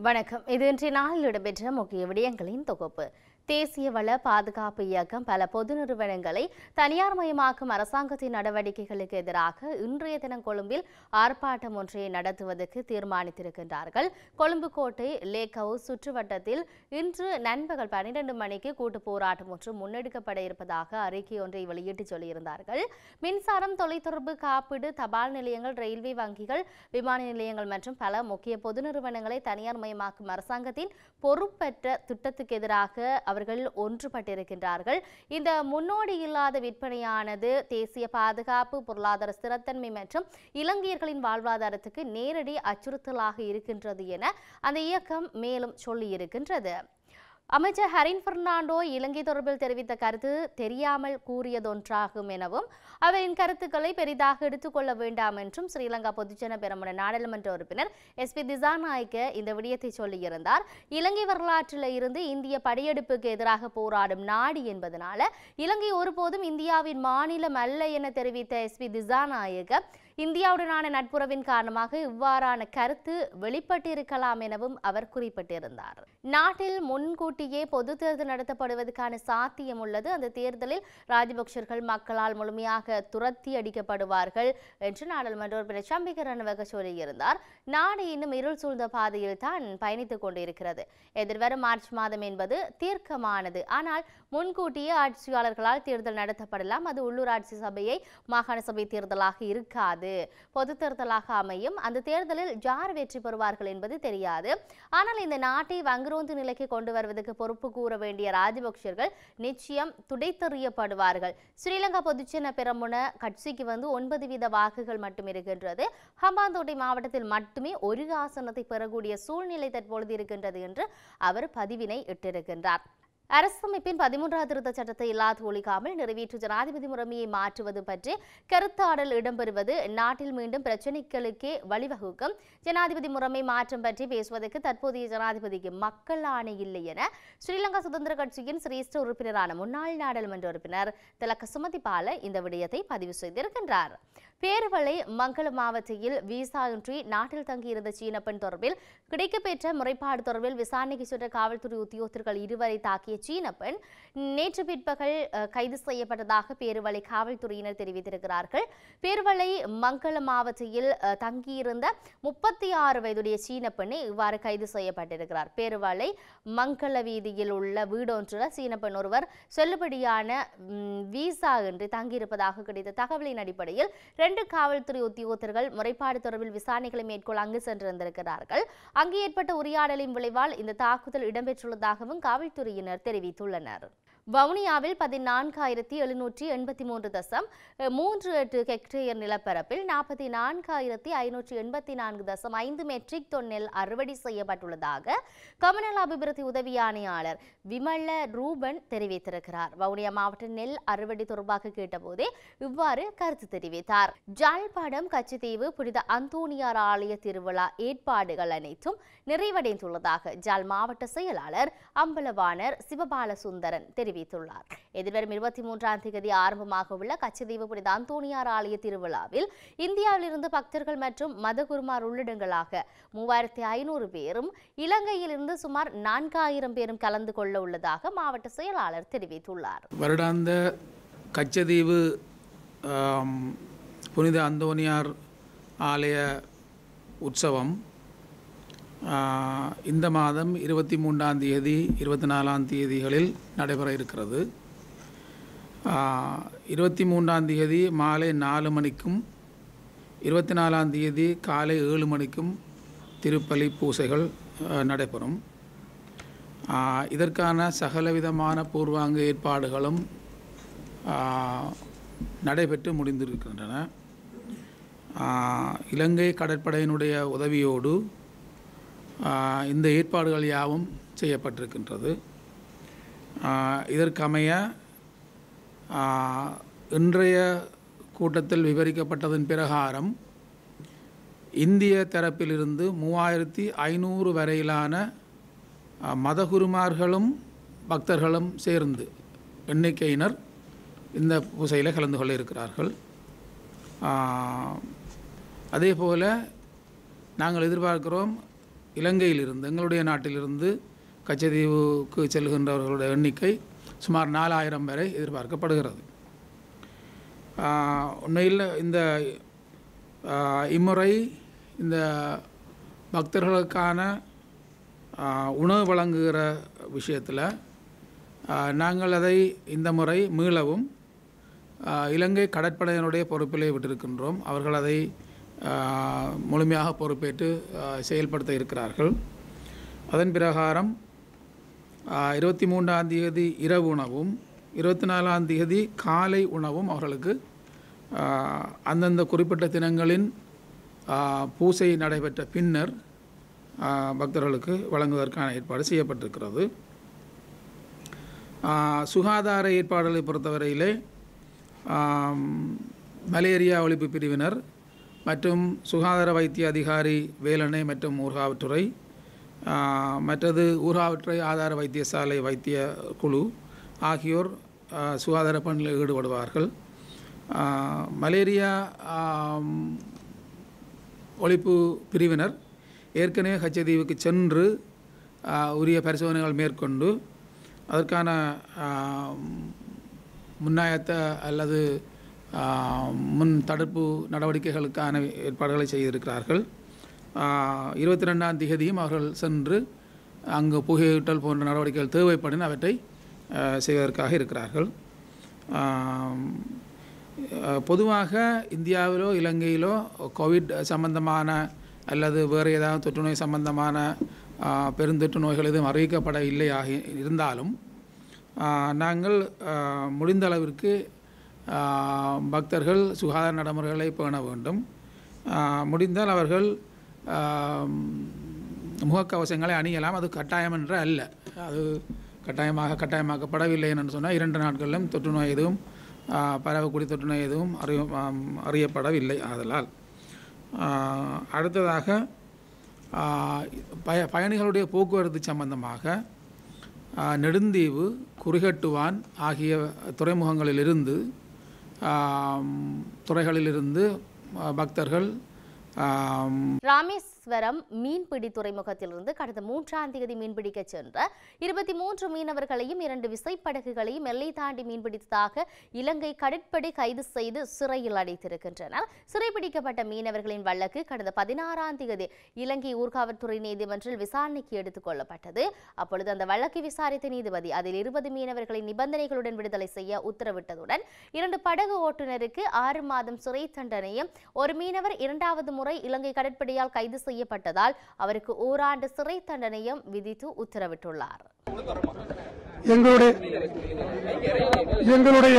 வணக்கம் இது இன்றைய நாளில் இடம்பெற்ற முக்கிய விடயங்களின் தொகுப்பு தேசிய வள பாதுகாப்பு இயக்கம் பல பொது நிறுவனங்களை தனியார் மயமாக்கும் அரசாங்கத்தின் நடவடிக்கைகளுக்கு எதிராக இன்றைய தினம் கொழும்பில் ஆர்ப்பாட்டம் ஒன்றை நடத்துவதற்கு தீர்மானித்திருக்கின்றார்கள் கொழும்பு கோட்டை லேக் ஹவுஸ் சுற்றுவட்டத்தில் இன்று நண்பகல் பன்னிரண்டு மணிக்கு கூட்டு போராட்டம் ஒன்று முன்னெடுக்கப்பட இருப்பதாக அறிக்கை ஒன்றை வெளியிட்டு சொல்லியிருந்தார்கள் மின்சாரம் தொலைத்தொடர்பு காப்பீடு தபால் நிலையங்கள் ரயில்வே வங்கிகள் விமான நிலையங்கள் மற்றும் பல முக்கிய பொது நிறுவனங்களை தனியார் மயமாக்கும் அரசாங்கத்தின் பொறுப்பற்ற திட்டத்துக்கு எதிராக அவர்கள் ஒன்றுபட்டிருக்கின்றார்கள் இந்த முன்னோடி இல்லாத விற்பனையானது தேசிய பாதுகாப்பு பொருளாதார ஸ்திரத்தன்மை மற்றும் இலங்கையர்களின் வாழ்வாதாரத்துக்கு நேரடி அச்சுறுத்தலாக இருக்கின்றது என அந்த இயக்கம் மேலும் சொல்லியிருக்கின்றது அமைச்சர் ஹரின் பெர்னாண்டோ இலங்கை தொடர்பில் தெரிவித்த கருத்து தெரியாமல் கூறியதொன்றாகும் எனவும் அவரின் கருத்துக்களை பெரிதாக எடுத்துக்கொள்ள வேண்டாம் என்றும் ஸ்ரீலங்கா பொதுஜன பெரமுன நாடாளுமன்ற உறுப்பினர் எஸ் பி திசாநாயக்க இந்த விடயத்தை சொல்லியிருந்தார் இலங்கை வரலாற்றில் இருந்து இந்திய படையெடுப்புக்கு எதிராக போராடும் நாடு என்பதனால இலங்கை ஒருபோதும் இந்தியாவின் மாநிலம் அல்ல என தெரிவித்த எஸ் பி திசாநாயக்க இந்தியாவுடனான நட்புறவின் காரணமாக இவ்வாறான கருத்து வெளிப்பட்டிருக்கலாம் எனவும் அவர் குறிப்பிட்டிருந்தார் நாட்டில் முன்கூட்டியே பொது தேர்தல் நடத்தப்படுவதற்கான சாத்தியம் உள்ளது அந்த தேர்தலில் ராஜபக்சர்கள் மக்களால் முழுமையாக துரத்தி அடிக்கப்படுவார்கள் என்று நாடாளுமன்ற உறுப்பினர் சம்பிக்க ரணவக சொல்லியிருந்தார் நாடு இன்னும் இருள் சூழ்ந்த பாதையில் தான் பயணித்துக் கொண்டிருக்கிறது எதிர்வரும் மார்ச் மாதம் என்பது தீர்க்கமானது ஆனால் முன்கூட்டியே ஆட்சியாளர்களால் தேர்தல் நடத்தப்படலாம் அது உள்ளூராட்சி சபையை மாகாண சபை தேர்தலாக இருக்காது பொது தேர்தலாக அமையும் அந்த தேர்தலில் யார் வெற்றி பெறுவார்கள் என்பது தெரியாது ஆனால் இந்த நாட்டை வங்குரோந்து நிலைக்கு கொண்டு வருவதற்கு பொறுப்பு கூற வேண்டிய ராஜபக்சர்கள் நிச்சயம் துடைத்தெறியப்படுவார்கள் ஸ்ரீலங்கா பொதுச்சின பெரமுன கட்சிக்கு வந்து ஒன்பது வீத வாக்குகள் மட்டும் இருக்கின்றது ஹம்பாந்தோட்டை மாவட்டத்தில் மட்டுமே ஒரு ஆசனத்தை பெறக்கூடிய சூழ்நிலை தற்பொழுது இருக்கின்றது என்று அவர் பதிவினை இட்டிருக்கின்றார் அரசமைப்பின் பதிமூன்றாவது திருத்த சட்டத்தை இல்லாது ஒழிக்காமல் நிறைவேற்று ஜனாதிபதி முறைமையை மாற்றுவது பற்றி கருத்தாடல் இடம்பெறுவது நாட்டில் மீண்டும் பிரச்சினைகளுக்கே வழிவகுக்கும் ஜனாதிபதி முறைமை மாற்றம் பற்றி பேசுவதற்கு தற்போதைய ஜனாதிபதிக்கு மக்கள் ஆணை இல்லை என ஸ்ரீலங்கா சுதந்திர கட்சியின் சிரேஷ்ட உறுப்பினரான முன்னாள் நாடாளுமன்ற உறுப்பினர் திலக்க சுமதி பால இந்த விடயத்தை பதிவு செய்திருக்கின்றார் பேருவளை மங்களம் மாவட்டத்தில் விசா இன்றி நாட்டில் தங்கியிருந்த சீன பெண் தொடர்பில் கிடைக்கப்பெற்ற முறைப்பாடு தொடர்பில் விசாரணைக்கு சென்ற காவல்துறை உத்தியோகத்தர்கள் இருவரை தாக்கிய சீன பெண் நேற்று பிற்பகல் அஹ், கைது செய்யப்பட்டதாக பேருவளை காவல்துறையினர் தெரிவித்திருக்கிறார்கள் பேருவளை மங்களம் மாவட்டத்தில் அஹ், தங்கியிருந்த முப்பத்தி ஆறு வயதுடைய சீன பெண்ணை இவ்வாறு கைது செய்யப்பட்டிருக்கிறார் பேருவளை மங்கள வீதியில் உள்ள வீடொன்றில் சீன பெண் ஒருவர் செல்லுபடியான ம், விசா இன்றி தங்கியிருப்பதாக கிடைத்த தகவலின் அடிப்படையில் ரெண்டு காவல்துறை உத்தியோகத்தர்கள் முறைப்பாடு தொடர்பில் விசாரணைகளை மேற்கொள்ள அங்கு சென்றிருந்திருக்கிறார்கள் அங்கு ஏற்பட்ட உரையாடலின் விளைவால் இந்த தாக்குதல் இடம்பெற்றுள்ளதாகவும் காவல்துறையினர் தெரிவித்துள்ளனர் வவுனியாவில் பதினான்காயிரத்தி எழுநூற்றி எண்பத்தி மூன்று தசம் அஹ், மூன்று எட்டு ஹெக்டேயர் நிலப்பரப்பில் நாற்பத்தி நான்காயிரத்தி ஐநூற்றி எண்பத்தி நான்கு தசம் ஐந்து மெட்ரிக் தொன் நெல் அறுவடை செய்யப்பட்டுள்ளதாக கமநல அபிவிருத்தி உதவி ஆணையாளர் விமல ரூபன் தெரிவித்திருக்கிறார் வவுனியா மாவட்ட நெல் அறுவடை தொடர்பாக கேட்டபோதே இவ்வாறு கருத்து தெரிவித்தார் ஜாழ்ப்பாணம் கச்சித்தீவு புனித அந்தோணியார் ஆலய திருவிழா ஏற்பாடுகள் அனைத்தும் நிறைவடைந்துள்ளதாக ஜாழ் மாவட்ட செயலாளர் அம்பலவாணர் சிவபால சுந்தரன் தெரிவித்துள்ளார் எதிர்வரும் இருபத்தி மூன்றாம் தேதி ஆரம்பமாக உள்ள கச்சித்தீவு புனித அந்தோணியார் ஆலய திருவிழாவில் இந்தியாவிலிருந்து பக்தர்கள் மற்றும் மதகுருமார் உள்ளிடங்களாக மூவாயிரத்தி ஐநூறு பேரும் இலங்கையிலிருந்து சுமார் நான்காயிரம் பேரும் கலந்து கொள்ள உள்ளதாக மாவட்ட செயலாளர் தெரிவித்துள்ளார் வருடாந்த கச்சதீவு ஆம், புனித அந்தோனியார் ஆலய உற்சவம் ஆ, இந்த மாதம் இருபத்தி மூன்றாம் தேதி இருபத்தி நாலாம் தேதிகளில் நடைபெற இருக்கிறது ஆ, இருபத்தி மூன்றாம் தேதி மாலை நாலு மணிக்கும் இருபத்தி நாலாம் தேதி காலை ஏழு மணிக்கும் திருப்பலி பூசைகள் ஆ, நடைபெறும் ஆ, இதற்கான சகலவிதமான பூர்வாங்க ஏற்பாடுகளும் ஆ, நடைபெற்று முடிந்திருக்கின்றன ஆ, இலங்கை கடற்படையினுடைய உதவியோடு ஆ, இந்த ஏற்பாடுகள் யாவும் செய்யப்பட்டிருக்கின்றது ஆ, இதற்கமைய ஆ, இன்றைய கூட்டத்தில் விவரிக்கப்பட்டதன் பிரகாரம் இந்திய தரப்பிலிருந்து மூவாயிரத்தி ஐநூறு வரையிலான ஆ, மதகுருமார்களும் பக்தர்களும் சேர்ந்து எண்ணிக்கையினர் இந்த பூசையில் கலந்து கொள்ள இருக்கிறார்கள் ஆ, அதே போல் நாங்கள் எதிர்பார்க்கிறோம் இலங்கையிலிருந்து எங்களுடைய நாட்டிலிருந்து கச்சதீவுக்கு செல்கின்றவர்களுடைய எண்ணிக்கை சுமார் நாலாயிரம் வரை எதிர்பார்க்கப்படுகிறது ஆஹ், உண்மையில் இந்த ஆஹ், இம்முறை இந்த பக்தர்களுக்கான ஆஹ், உணவு வழங்குகிற விஷயத்தில் நாங்கள் அதை இந்த முறை மீளவும் ஆஹ், இலங்கை கடற்படையினுடைய பொறுப்பிலே விட்டிருக்கின்றோம் அவர்கள் அதை ஆஹ், முழுமையாக பொறுப்பேற்று ஆஹ், செயல்படுத்த இருக்கிறார்கள் அதன் பிரகாரம் இருபத்தி மூன்றாம் தேதி இரவு உணவும் இருபத்தி நாலாம் தேதி காலை உணவும் அவர்களுக்கு ஆஹ், அந்தந்த குறிப்பிட்ட தினங்களின் ஆஹ், பூசை நடைபெற்ற பின்னர் ஆஹ், பக்தர்களுக்கு வழங்குவதற்கான ஏற்பாடு செய்யப்பட்டிருக்கிறது ஆஹ், சுகாதார ஏற்பாடுகளை பொறுத்தவரையிலே ஆம், மலேரியா ஒழிப்பு பிரிவினர் மற்றும் சுகாதார வைத்திய அதிகாரி வேலணை மற்றும் ஊர்காவற்றுறை ஆஹ், மற்றது ஊர்காவற்றுறை ஆதார வைத்தியசாலை வைத்திய குழு ஆகியோர் ஆஹ், சுகாதார பணியில் ஈடுபடுவார்கள் ஆஹ், மலேரியா ஆம், ஒழிப்பு பிரிவினர் ஏற்கனவே கச்சதீவுக்கு சென்று ஆஹ், உரிய பரிசோதனைகள் மேற்கொண்டு அதற்கான ஆம், முன்னாயத்த அல்லது ஆஹ், முன் தடுப்பு நடவடிக்கைகளுக்கான ஏற்பாடுகளை செய்திருக்கிறார்கள் இருபத்தி ரெண்டாம் திகதியும் அவர்கள் சென்று அங்கு புகையூட்டல் போன்ற நடவடிக்கைகள் தேவைப்படின் அவற்றை ஆஹ், செய்வதற்காக இருக்கிறார்கள் ஆம், அஹ், பொதுவாக இந்தியாவிலோ இலங்கையிலோ கோவிட் சம்பந்தமான அல்லது வேறு ஏதாவது தொற்று நோய் சம்பந்தமான ஆஹ், பெருந்தொற்று நோய்கள் எதுவும் அறிவிக்கப்படவில்லை ஆகி இருந்தாலும் ஆஹ், நாங்கள் ஆஹ், முடிந்த அளவிற்கு ஆஹ், பக்தர்கள் சுகாதார நடைமுறைகளை பேண வேண்டும் ஆஹ், முடிந்தால் அவர்கள் ஆஹ், முகக்கவசங்களை அணியலாம் அது கட்டாயம் என்ற அல்ல அது கட்டாயமாக கட்டாயமாக்கப்படவில்லை என்று சொன்னால் இரண்டு நாட்களிலும் தொற்று நோய் எதுவும் ஆஹ், பரவக்கூடிய தொற்று நோய் எதுவும் அறிய ஆம், அறியப்படவில்லை ஆதலால் ஆஹ், அடுத்ததாக ஆஹ், பய பயணிகளுடைய போக்குவரத்து சம்பந்தமாக ஆஹ், நெடுந்தீவு குறுகட்டுவான் ஆகிய துறைமுகங்களிலிருந்து ஆம், துறைகளிலிருந்து ஆஹ், பக்தர்கள் ஆம், ராமேஸ்வரம் மீன்பிடி துறைமுகத்திலிருந்து கடந்த மூன்றாம் தேதி மீன்பிடிக்க சென்ற இருபத்தி மூன்று மீனவர்களையும் இரண்டு விசைப்படகுகளையும் எல்லை தாண்டி மீன்பிடித்ததாக இலங்கை கடற்படை கைது செய்து சிறையில் அடைத்திருக்கின்றனர் சிறைபிடிக்கப்பட்ட மீனவர்களின் வழக்கு கடந்த பதினாறாம் தேதி இலங்கை ஊர்காவல்துறை நீதிமன்றில் விசாரணைக்கு எடுத்துக் கொள்ளப்பட்டது அப்பொழுது அந்த வழக்கை விசாரித்த நீதிபதி அதில் இருபது மீனவர்களை நிபந்தனைகளுடன் விடுதலை செய்ய உத்தரவிட்டதுடன் இரண்டு படகு ஓட்டுநருக்கு ஆறு மாதம் சிறை தண்டனையும் ஒரு மீனவர் இரண்டாவது முறை இலங்கை கடற்படையால் கைது செய்யப்பட்டதால் அவருக்கு ஓராண்டு சிறை தண்டனையும் விதித்து உத்தரவிட்டுள்ளார் எங்களுடைய எங்களுடைய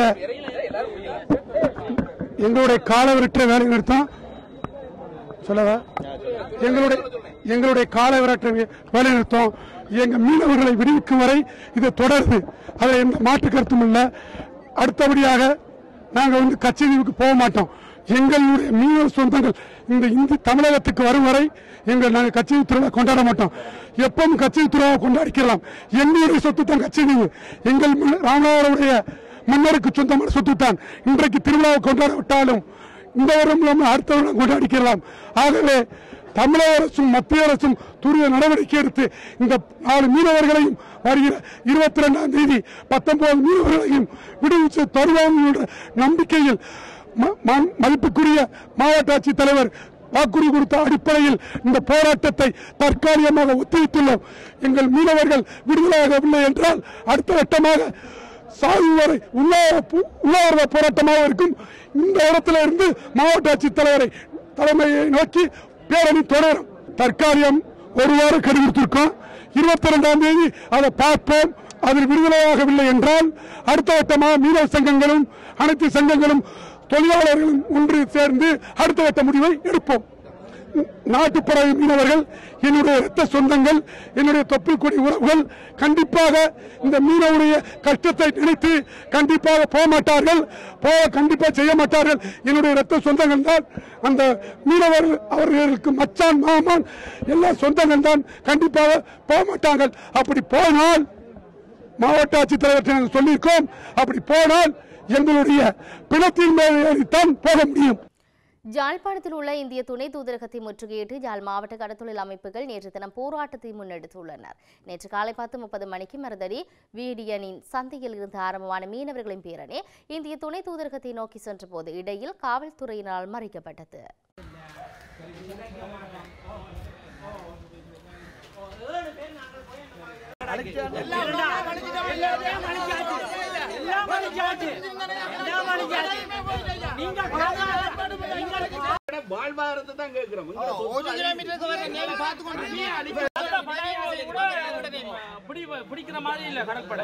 எங்களுடைய காலவரற்ற வேலை நிறுத்தம் சொல்லவா எங்களுடைய எங்களுடைய காலவரற்ற வே- வேலை நிறுத்தம் எங்க மீனவர்களை விடுவிக்கும் வரை இது தொடருது அதில் எந்த மாற்று கருத்தும் இல்லை அடுத்தபடியாக நாங்கள் வந்து கச்சேரிவுக்கு போக மாட்டோம் எங்களுடைய மீனவ சொந்தங்கள் இந்த இந்து தமிழகத்துக்கு வரும் வரை எங்கள் நாங்கள் கச்சேரி திருவிழா கொண்டாட மாட்டோம் எப்பவும் கச்சேரி திருவிழாவை கொண்டாடிக்கலாம் எங்களுடைய சொத்து தான் கச்சேரி எங்கள் ம- ராமநாதருடைய மன்னருக்கு சொந்தமான சொத்து தான் இன்றைக்கு திருவிழாவை கொண்டாட விட்டாலும் இந்த வருடம் இல்லாமல் அடுத்த வருடம் கொண்டாடிக்கலாம் ஆகவே தமிழக அரசும் மத்திய அரசும் துரித நடவடிக்கை எடுத்து இந்த நாலு மீனவர்களையும் வருகிற இருபத்தி ரெண்டாம் தேதி பத்தொன்பது மீனவர்களையும் விடுவித்து தருவோம் என்ற நம்பிக்கையில் ம- ம- மதிப்புக்குரிய மாவட்ட ஆட்சித் தலைவர் வாக்குறுதி கொடுத்த அடிப்படையில் இந்த போராட்டத்தை தற்காலிகமாக ஒத்திவைத்துள்ளோம் எங்கள் மீனவர்கள் விடுதலையாகவில்லை என்றால் அடுத்த கட்டமாக சாதி வரை உண்ணாவிர போ- உண்ணாவிரத போராட்டமாக இருக்கும் இந்த இடத்துல இருந்து மாவட்ட ஆட்சித் தலைவரை தலைமையை நோக்கி பேரணி தொடரும் தற்காலிகம் ஒரு வாரம் கெடுத்திருக்கோம் இருபத்தி ரெண்டாம் தேதி அதை பார்ப்போம் அதில் விடுதலையாகவில்லை என்றால் அடுத்த கட்டமாக மீனவ சங்கங்களும் அனைத்து சங்கங்களும் தொழிலாளர்களும் ஒன்று சேர்ந்து அடுத்த கட்ட முடிவை எடுப்போம் நாட்டுப்புற மீனவர்கள் என்னுடைய இரத்த சொந்தங்கள் என்னுடைய தொப்பில் உறவுகள் கண்டிப்பாக இந்த மீனவுடைய கஷ்டத்தை நினைத்து கண்டிப்பாக போக மாட்டார்கள் போக கண்டிப்பாக செய்ய மாட்டார்கள் என்னுடைய இரத்த சொந்தங்கள் தான் அந்த மீனவர்கள் அவர்களுக்கு மச்சான் மாமான் எல்லா சொந்தங்கள் தான் கண்டிப்பாக போக மாட்டார்கள் அப்படி போனால் மாவட்ட ஆட்சித்தலைவர் நாங்கள் சொல்லியிருக்கோம் அப்படி போனால் எங்களுடைய பிணத்தின் மேல் ஏறித்தான் போக முடியும் யாழ்ப்பாணத்தில் உள்ள இந்திய துணை தூதரகத்தை முற்றுகையிட்டு யாழ் மாவட்ட கடத்தொழில் அமைப்புகள் நேற்று தினம் போராட்டத்தை முன்னெடுத்துள்ளனர் நேற்று காலை பத்து முப்பது மணிக்கு மருதடி வீடியனின் சந்தையில் இருந்து ஆரம்பமான மீனவர்களின் பேரணி இந்திய துணை தூதரகத்தை நோக்கி சென்றபோது இடையில் காவல்துறையினரால் மறிக்கப்பட்டது வாழ்வாதாரத்தை தான் கேட்கிறோம் ஒரு கிலோமீட்டருக்கு வர நேவி பார்த்து கொண்டு பிடிக்கிற மாதிரி இல்ல கடற்படை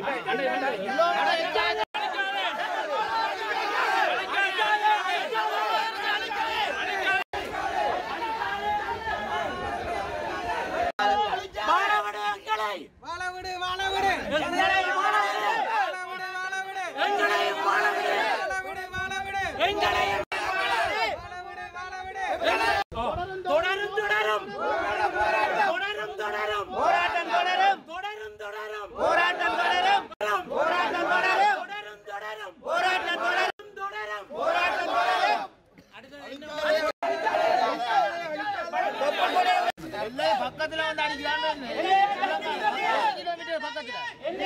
வாழவிடு வாழவிடு எங்களை வாழவிடு வாழவிடு வாழவிடு எங்களை வாழவிடு வாழவிடு வாழவிடு எங்களை வாழவிடு வாழவிடு தொடரும் தொடரும் தொடரும் தொடரும் போராட்டம் தொடரும் தொடரும் தொடரும் போராட்டம் தொடரும் போராட்டம் தொடரும் தொடரும் தொடரும் போராட்டம் தொடரும் தொடரும் போராட்டம் தொடரும் பக்கத்துல வந்து அடிக்கிறாங்க கிலோமீட்டர் பக்கத்துல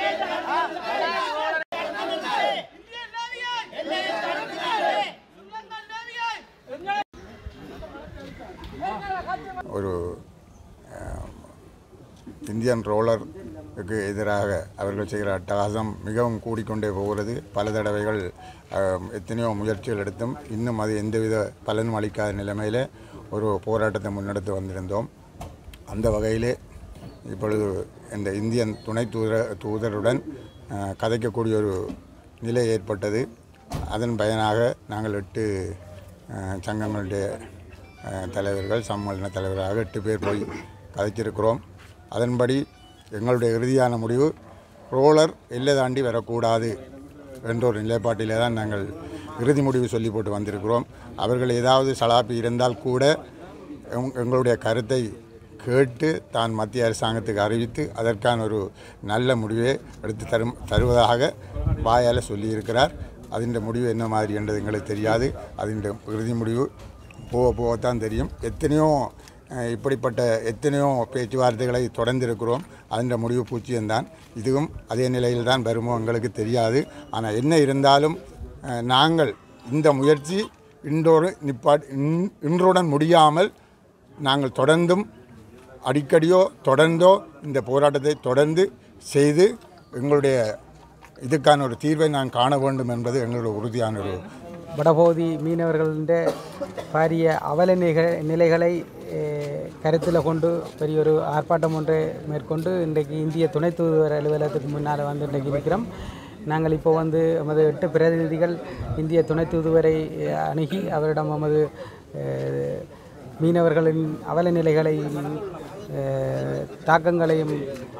ஒரு அஹ், இந்தியன் ரோலருக்கு எதிராக அவர்கள் செய்கிற அட்டகாசம் மிகவும் கூடிக்கொண்டே போகிறது பல தடவைகள் அஹ், எத்தனையோ முயற்சிகள் எடுத்தும் இன்னும் அது எந்தவித பலனும் அளிக்காத நிலைமையில் ஒரு போராட்டத்தை முன்னெடுத்து வந்திருந்தோம் அந்த வகையிலே இப்பொழுது இந்த இந்தியன் துணை தூதர தூதருடன் அஹ், கதைக்கக்கூடிய ஒரு நிலை ஏற்பட்டது அதன் பயனாக நாங்கள் எட்டு அஹ், சங்கங்களுடைய அஹ், தலைவர்கள் சம்மேளன தலைவராக எட்டு பேர் போய் கதைச்சிருக்கிறோம் அதன்படி எங்களுடைய இறுதியான முடிவு ரோலர் எல்லை தாண்டி வரக்கூடாது என்ற ஒரு நிலைப்பாட்டிலே தான் நாங்கள் இறுதி முடிவு சொல்லி போட்டு வந்திருக்கிறோம் அவர்கள் ஏதாவது சலாப்பி இருந்தால் கூட எங்- எங்களுடைய கருத்தை கேட்டு தான் மத்திய அரசாங்கத்துக்கு அறிவித்து அதற்கான ஒரு நல்ல முடிவை எடுத்து தரும் தருவதாக வாயால் சொல்லியிருக்கிறார் அதிൻ്റെ முடிவு என்ன மாதிரி என்றது எங்களுக்கு தெரியாது அதிൻ്റെ இறுதி முடிவு போக போகத்தான் தெரியும் எத்தனையோ அஹ், இப்படிப்பட்ட எத்தனையோ பேச்சுவார்த்தைகளை தொடர்ந்திருக்கிறோம் அதிൻ്റെ முடிவு பூச்சியம்தான் இதுவும் அதே நிலையில் தான் வருமோ எங்களுக்கு தெரியாது ஆனால் என்ன இருந்தாலும் அஹ், நாங்கள் இந்த முயற்சி இன்றோடு நிப்பாட் இன்- இன்றுடன் முடியாமல் நாங்கள் தொடர்ந்தும் அடிக்கடியோ தொடர்ந்தோ இந்த போராட்டத்தை தொடர்ந்து செய்து எங்களுடைய இதுக்கான ஒரு தீர்வை நான் காண வேண்டும் என்பது எங்களுடைய உறுதியான ஒரு வடபகுதி மீனவர்களுடைய பாரிய அவல நிக நிலைகளை கருத்தில் கொண்டு பெரிய ஒரு ஆர்ப்பாட்டம் ஒன்றை மேற்கொண்டு இன்றைக்கு இந்திய துணை தூதுவர் அலுவலகத்துக்கு முன்னால் வந்து இன்றைக்கு நிற்கிறோம் நாங்கள் இப்போ வந்து எமது எட்டு பிரதிநிதிகள் இந்திய துணை தூதுவரை அஹ், அணுகி அவரிடம் எமது அஹ், மீனவர்களின் அவல நிலைகளையும் அஹ், தாக்கங்களையும்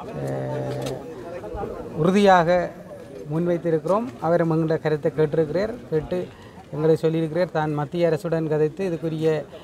அஹ், உறுதியாக முன்வைத்திருக்கிறோம் அவர் எங்களுடைய கருத்தை கேட்டிருக்கிறார் கேட்டு எங்களை சொல்லியிருக்கிறார் தான் மத்திய அரசுடன் கதைத்து இதுக்குரிய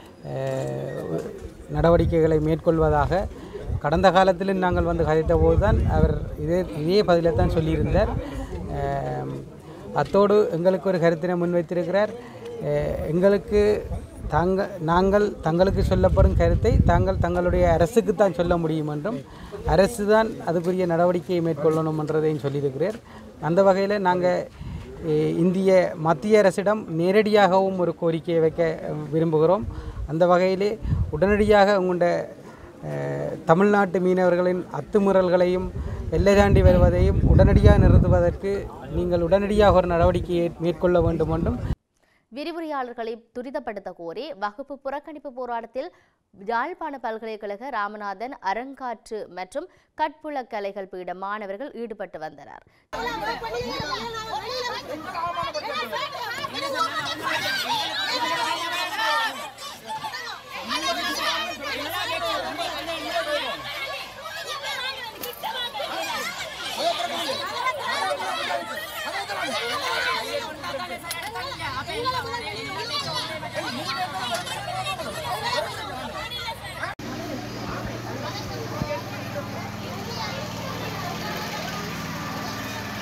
அஹ், நடவடிக்கைகளை மேற்கொள்வதாக கடந்த காலத்திலும் நாங்கள் வந்து கதைத்த போது தான் அவர் இதே இதே பதிலை தான் சொல்லியிருந்தார் அஹ், அத்தோடு எங்களுக்கு ஒரு கருத்தினை முன்வைத்திருக்கிறார் அஹ், எங்களுக்கு தாங்க நாங்கள் தங்களுக்கு சொல்லப்படும் கருத்தை தாங்கள் தங்களுடைய அரசுக்கு தான் சொல்ல முடியும் என்றும் அரசு தான் அதுக்குரிய நடவடிக்கையை மேற்கொள்ளணும் என்றதையும் சொல்லியிருக்கிறார் அந்த வகையில் நாங்கள் இந்திய மத்திய அரசிடம் நேரடியாகவும் ஒரு கோரிக்கையை வைக்க அஹ், விரும்புகிறோம் அந்த வகையிலே உடனடியாக உங்களுடைய அஹ், தமிழ்நாட்டு மீனவர்களின் அத்துமீறல்களையும் எல்லை தாண்டி வருவதையும் உடனடியாக நிறுத்துவதற்கு நீங்கள் உடனடியாக ஒரு நடவடிக்கையை மேற்கொள்ள வேண்டும் என்றும் விரிவுரையாளர்களை துரிதப்படுத்த கோரி வகுப்பு புறக்கணிப்பு போராட்டத்தில் யாழ்ப்பாண பல்கலைக்கழக ராமநாதன் அரங்காற்று மற்றும் கட்புல கலைகள் பீட மாணவர்கள் ஈடுபட்டு வந்தனர்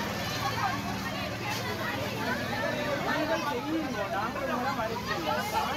நாங்கள் செய்யுங்கோ நாங்கள் மூலம் அறிவிக்கிறோம்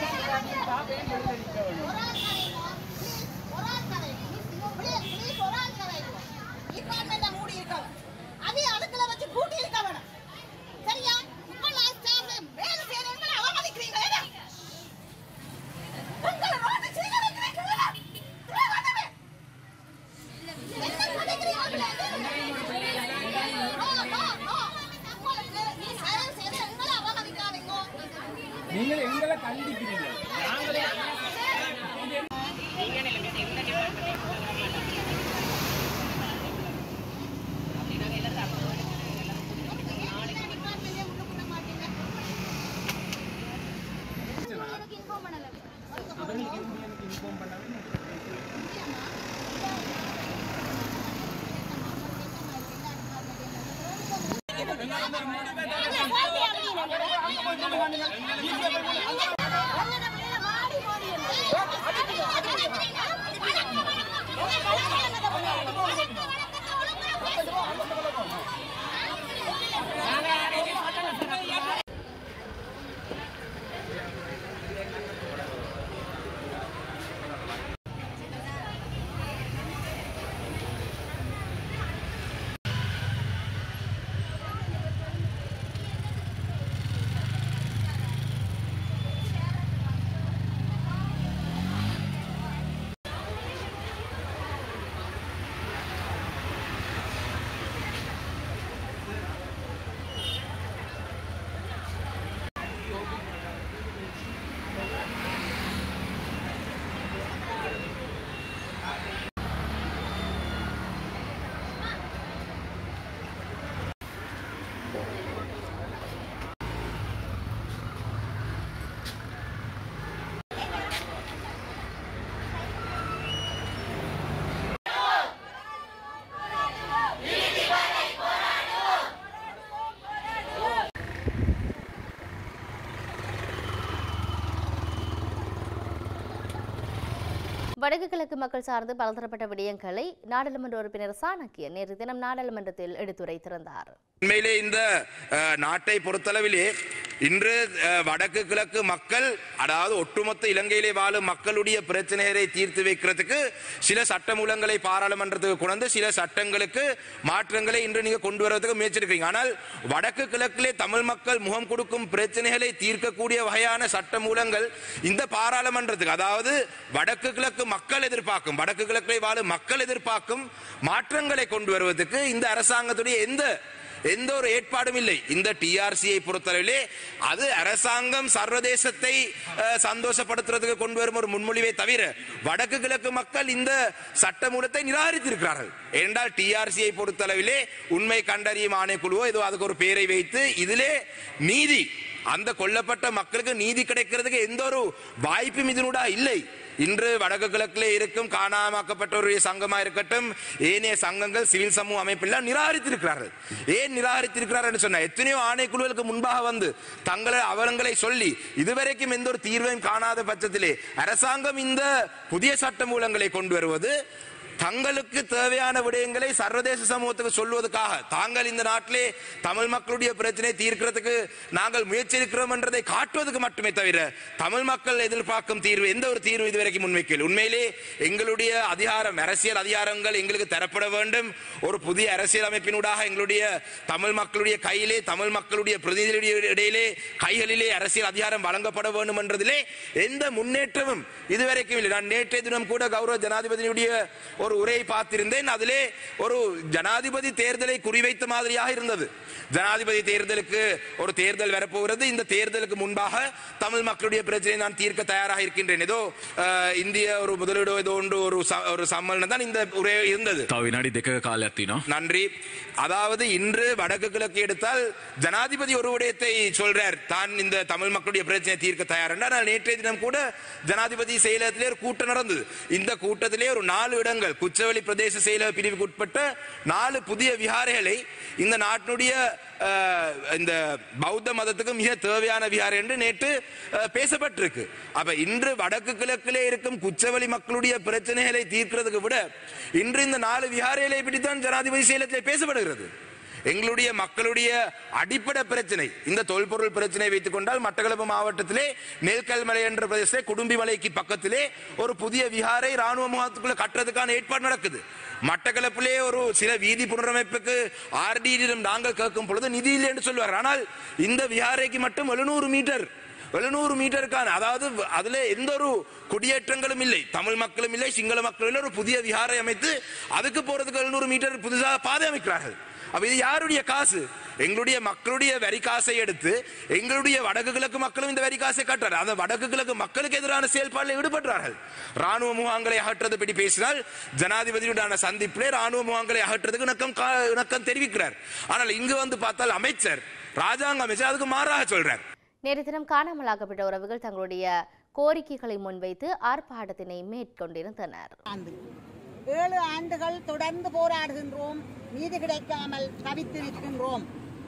வடக்கு கிழக்கு மக்கள் சார்ந்து பலதரப்பட்ட விடயங்களை நாடாளுமன்ற உறுப்பினர் சாணக்கியன் நேற்று தினம் நாடாளுமன்றத்தில் எடுத்துரைத்திருந்தார் உண்மையிலே இந்த அஹ், நாட்டை பொறுத்தளவிலே இன்று அஹ், வடக்கு கிழக்கு மக்கள் அதாவது ஒட்டுமொத்த இலங்கையிலே வாழும் மக்களுடைய பிரச்சனைகளை தீர்த்து வைக்கிறதுக்கு சில சட்டமூலங்களை பாராளுமன்றத்துக்கு கொண்டு சில சட்டங்களுக்கு மாற்றங்களை இன்று நீங்க கொண்டு வரதுக்கு முயற்சிருக்கீங்க ஆனால் வடக்கு கிழக்கிலே தமிழ் மக்கள் முகம் கொடுக்கும் பிரச்சனைகளை தீர்க்கக்கூடிய வகையான சட்டமூலங்கள் இந்த பாராளுமன்றத்துக்கு அதாவது வடக்கு கிழக்கு மக்கள் எதிர்பார்க்கும் வடக்கு கிழக்கிலே வாழும் மக்கள் எதிர்பார்க்கும் மாற்றங்களை கொண்டு வருவதற்கு இந்த அரசாங்கத்துடைய எந்த எந்த ஒரு ஏற்பாடும் இல்லை இந்த டிஆர்சியை பொறுத்தளவிலே அது அரசாங்கம் சர்வதேசத்தை அஹ், சந்தோஷப்படுத்துறதுக்கு கொண்டு வரும் ஒரு முன்மொழிவை தவிர வடக்கு கிழக்கு மக்கள் இந்த சட்டமூலத்தை நிராகரித்திருக்கிறார்கள் ஏனென்றால் டிஆர்சியை பொறுத்தளவிலே உண்மை கண்டறியும் ஆணைக்குழுவோ ஏதோ அதுக்கு ஒரு பெயரை வைத்து இதிலே நீதி அந்த கொல்லப்பட்ட மக்களுக்கு நீதி கிடைக்கிறதுக்கு எந்த ஒரு வாய்ப்பும் இதனூடா இல்லை இன்று வடக்கு கிழக்கிலே இருக்கும் காணாமாக்கப்பட்டவருடைய சங்கமா இருக்கட்டும் ஏனைய சங்கங்கள் சிவில் சமூக அமைப்பெல்லாம் நிராகரித்திருக்கிறார்கள் ஏன் நிராகரித்திருக்கிறார்கள் சொன்னா எத்தனையோ ஆணைக்குழுவுக்கு முன்பாக வந்து தங்களை அவலங்களை சொல்லி இதுவரைக்கும் எந்த ஒரு தீர்வையும் காணாத பட்சத்திலே அரசாங்கம் இந்த புதிய சட்ட மூலங்களை கொண்டு வருவது தங்களுக்கு தேவையான விடயங்களை சர்வதேச சமூகத்துக்கு சொல்வதற்காக தாங்கள் இந்த நாட்டிலே தமிழ் மக்களுடைய பிரச்சனை தீர்க்கிறதுக்கு நாங்கள் முயற்சி இருக்கிறோம் என்றதை காட்டுவதற்கு மட்டுமே தவிர தமிழ் மக்கள் எதிர்பார்க்கும் தீர்வு எந்த ஒரு தீர்வு இதுவரைக்கும் முன்வைக்கல உண்மையிலே எங்களுடைய அதிகாரம் அரசியல் அதிகாரங்கள் எங்களுக்கு தரப்பட வேண்டும் ஒரு புதிய அரசியல் அமைப்பினூடாக எங்களுடைய தமிழ் மக்களுடைய கையிலே தமிழ் மக்களுடைய பிரதிநிதிகளுடைய இடையிலே கைகளிலே அரசியல் அதிகாரம் வழங்கப்பட வேண்டும் என்றதிலே எந்த முன்னேற்றமும் இதுவரைக்கும் இல்லை நான் நேற்றைய தினம் கூட கௌரவ ஜனாதிபதியுடைய ஒரு உரையை பார்த்திருந்தேன் அதிலே ஒரு ஜனாதிபதி தேர்தலை குறிவைத்த மாதிரியாக இருந்தது ஜனாதிபதி தேர்தலுக்கு ஒரு தேர்தல் வரப்போகிறது இந்த தேர்தலுக்கு முன்பாக தமிழ் மக்களுடைய பிரச்சனையை நான் தீர்க்க தயாராக இருக்கின்றேன் ஏதோ அஹ், இந்திய ஒரு முதலீடு ஏதோ ஒன்று ஒரு ச- ஒரு சம்மேளனம் தான் இந்த உரை இருந்தது තව විනාඩි දෙක කාලයක් තියෙනවා. நன்றி அதாவது இன்று வடக்கு கிழக்கு எடுத்தால் ஜனாதிபதி ஒரு விடயத்தை சொல்றார் தான் இந்த தமிழ் மக்களுடைய பிரச்சனையை தீர்க்க தயார் என்றார். ஆனால் நேற்றைய தினம் கூட ஜனாதிபதி செயலகத்திலே ஒரு கூட்டம் நடந்தது இந்த கூட்டத்திலே ஒரு நாலு இடங்கள் குச்சவெளி பிரதேச செயலக பிரிவுக்கு உட்பட்ட நாலு புதிய விகாரைகளை இந்த நாட்டினுடைய அஹ், இந்த பௌத்த மதத்துக்கு மிக தேவையான விகாரை என்று நேற்று அஹ், பேசப்பட்டிருக்கு அப்ப இன்று வடக்கு கிழக்கிலே இருக்கும் குச்சவெளி மக்களுடைய பிரச்சனைகளை தீர்க்கிறதுக்கு விட இன்று இந்த நாலு விகாரைகளை பிடித்தான் ஜனாதிபதி செயலத்திலே பேசப்படுகிறது எங்களுடைய மக்களுடைய அடிப்படை பிரச்சனை இந்த தொல்பொருள் பிரச்சனை வைத்துக் கொண்டால் மட்டக்களப்பு மாவட்டத்திலே மேல்கல்மலை என்ற பிரதேசத்திலே குடும்பி மலைக்கு பக்கத்திலே ஒரு புதிய விகாரை ராணுவ முகாத்துக்குள்ள கட்டுறதுக்கான ஏற்பாடு நடக்குது மட்டக்களப்பிலே ஒரு சில வீதி புனரமைப்புக்கு ஆர்டியிடம் நாங்கள் கேட்கும் பொழுது நிதி இல்லை என்று சொல்வார் ஆனால் இந்த விகாரைக்கு மட்டும் எழுநூறு மீட்டர் எழுநூறு மீட்டருக்கான அதாவது அதுல எந்த ஒரு குடியேற்றங்களும் இல்லை தமிழ் மக்களும் இல்லை சிங்கள மக்களும் இல்லை ஒரு புதிய விகாரை அமைத்து அதுக்கு போறதுக்கு எழுநூறு மீட்டர் புதுசாக பாதை அமைக்கிறார்கள் அப்ப இது யாருடைய காசு எங்களுடைய மக்களுடைய வரி காசை எடுத்து எங்களுடைய வடக்கு கிழக்கு மக்களும் இந்த வரி காசை கட்டுறாரு அந்த வடக்கு கிழக்கு மக்களுக்கு எதிரான செயல்பாட்டில் ஈடுபடுறார்கள் ராணுவ முகாம்களை அகற்றுறது பற்றி பேசினால் ஜனாதிபதியுடான சந்திப்பிலே ராணுவ முகாம்களை அகற்றுறதுக்கு இணக்கம் கா- இணக்கம் தெரிவிக்கிறார் ஆனால் இங்கு வந்து பார்த்தால் அமைச்சர் ராஜாங்க அமைச்சர் அதுக்கு மாறாக சொல்றார் நேற்று தினம் காணாமலாக்கப்பட்ட உறவுகள் தங்களுடைய கோரிக்கைகளை முன்வைத்து ஆர்ப்பாட்டத்தினை மேற்கொண்டிருந்தனர் ஏழு ஆண்டுகள் தொடர்ந்து போராடுகின்றோம் நீதி கிடைக்காமல் தவித்து நிற்கின்றோம்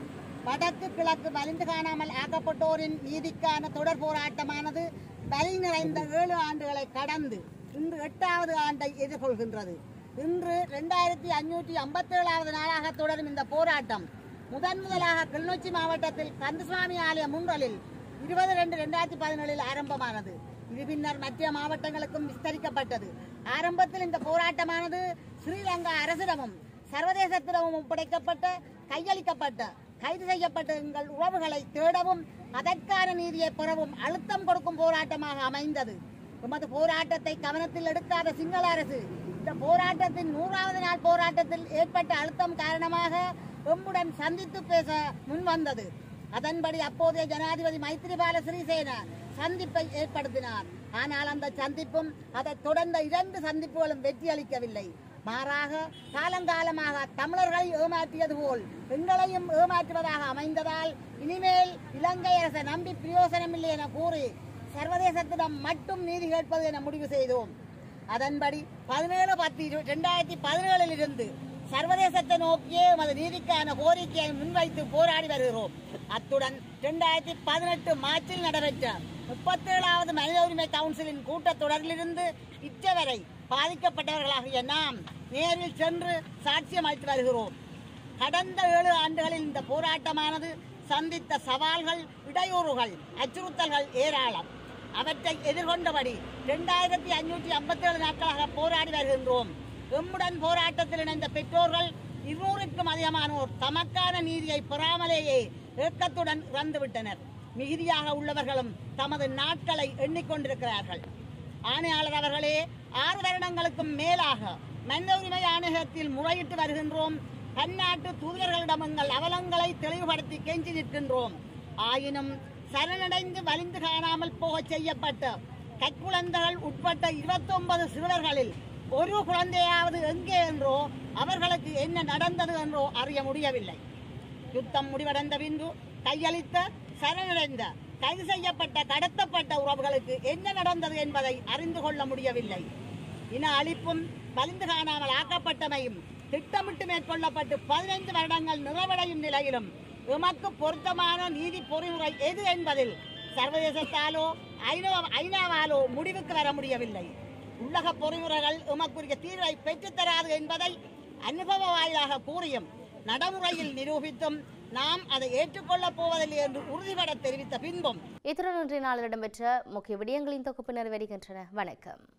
வடக்கு கிழக்கு வலிந்து காணாமல் ஆக்கப்பட்டோரின் நீதிக்கான தொடர் போராட்டமானது வலி நிறைந்த ஏழு ஆண்டுகளை கடந்து இன்று எட்டாவது ஆண்டை எதிர்கொள்கின்றது இன்று இரண்டாயிரத்தி அஞ்சூற்றி ஐம்பத்தேழாவது நாளாக தொடரும் இந்த போராட்டம் முதன் முதலாக கிளிநொச்சி மாவட்டத்தில் கந்தசுவாமி ஆலய முன்றலில் இருபது ரெண்டு ரெண்டாயிரத்தி பதினேழில் ஆரம்பமானது இது பின்னர் மற்ற மாவட்டங்களுக்கும் விஸ்தரிக்கப்பட்டது ஆரம்பத்தில் இந்த போராட்டமானது ஸ்ரீலங்கா அரசிடமும் சர்வதேசத்திடமும் ஒப்படைக்கப்பட்ட கையளிக்கப்பட்ட கைது செய்யப்பட்ட எங்கள் உறவுகளை தேடவும் அதற்கான நீதியை பெறவும் அழுத்தம் கொடுக்கும் போராட்டமாக அமைந்தது எமது போராட்டத்தை கவனத்தில் எடுக்காத சிங்கள அரசு இந்த போராட்டத்தின் நூறாவது நாள் போராட்டத்தில் ஏற்பட்ட அழுத்தம் காரணமாக எம்முடன் சந்தித்து பேச முன்வந்தது அதன்படி அப்போதைய ஜனாதிபதி மைத்திரிபால சிறிசேன சந்திப்பை ஏற்படுத்தினார் ஆனால் அந்த சந்திப்பும் அதைத் தொடர்ந்த இரண்டு சந்திப்புகளும் வெற்றியளிக்கவில்லை மாறாக காலங்காலமாக தமிழர்களை ஏமாற்றியது போல் எங்களையும் ஏமாற்றுவதாக அமைந்ததால் இனிமேல் இலங்கை அரசை நம்பி பிரயோசனமில்லை என கூறி சர்வதேசத்திடம் மட்டும் நீதி கேட்பது என முடிவு செய்தோம் அதன்படி பதினேழு பத்து இரண்டாயிரத்தி பதினேழில் இருந்து சர்வதேசத்தை நோக்கியே எமது நீதிக்கான கோரிக்கையை முன்வைத்து போராடி வருகிறோம் அத்துடன் இரண்டாயிரத்தி பதினெட்டு மார்ச்சில் நடைபெற்ற முப்பத்தேழாவது மனித உரிமை கவுன்சிலின் கூட்டத்தொடரிலிருந்து இச்சவரை பாதிக்கப்பட்டவர்களாகிய நாம் நேரில் சென்று சாட்சியம் அளித்து வருகிறோம் கடந்த ஏழு ஆண்டுகளில் இந்த போராட்டமானது சந்தித்த சவால்கள் இடையூறுகள் அச்சுறுத்தல்கள் ஏராளம் அவற்றை எதிர்கொண்டபடி இரண்டாயிரத்தி ஐநூற்றி ஐம்பத்தி ஏழு நாட்களாக போராடி வருகின்றோம் எம்முடன் போராட்டத்தில் இணைந்த பெற்றோர்கள் இருநூறுக்கும் அதிகமானோர் தமக்கான நீதியை பெறாமலேயே ஏக்கத்துடன் இறந்துவிட்டனர் மிகுதியாக உள்ளவர்களும் தமது நாட்களை எண்ணிக்கொண்டிருக்கிறார்கள் ஆணையாளர் அவர்களே ஆறு வருடங்களுக்கும் மேலாக மனித உரிமை ஆணையகத்தில் முறையிட்டு வருகின்றோம் பன்னாட்டு தூதர்களிடம் எங்கள் அவலங்களை தெளிவுபடுத்தி கெஞ்சி நிற்கின்றோம் ஆயினும் சரணடைந்து வலிந்து காணாமல் போகச் செய்யப்பட்ட கைக்குழந்தைகள் உட்பட்ட இருபத்தொன்பது சிறுவர்களில் ஒரு குழந்தையாவது எங்கே என்றோ அவர்களுக்கு என்ன நடந்தது என்றோ அறிய முடியவில்லை யுத்தம் முடிவடைந்த பின்பு கையளித்த சரணடைந்த கைது செய்யப்பட்ட கடத்தப்பட்ட உறவுகளுக்கு என்ன நடந்தது என்பதை அறிந்து கொள்ள முடியவில்லை இன அழிப்பும் வலிந்து காணாமல் ஆக்கப்பட்டமையும் திட்டமிட்டு மேற்கொள்ளப்பட்டு பதினைந்து வருடங்கள் நிறைவடையும் நிலையிலும் எமக்கு பொருத்தமான நீதி பொறிமுறை எது என்பதில் சர்வதேசத்தாலோ ஐநா ஐநாவாலோ முடிவுக்கு வர முடியவில்லை உள்ளக பொறிமுறைகள் எமக்குரிய தீர்வை பெற்றுத்தராது என்பதை அனுபவ வாயிலாக கூறியும் நடைமுறையில் நிரூபித்தும் நாம் அதை ஏற்றுக்கொள்ளப் போவதில்லை என்று உறுதிபட தெரிவித்த பின்பும் இத்துடன் இன்றைய நாளில் இடம்பெற்ற முக்கிய விடயங்களின் தொகுப்பு நிறைவேறுகின்றன வணக்கம்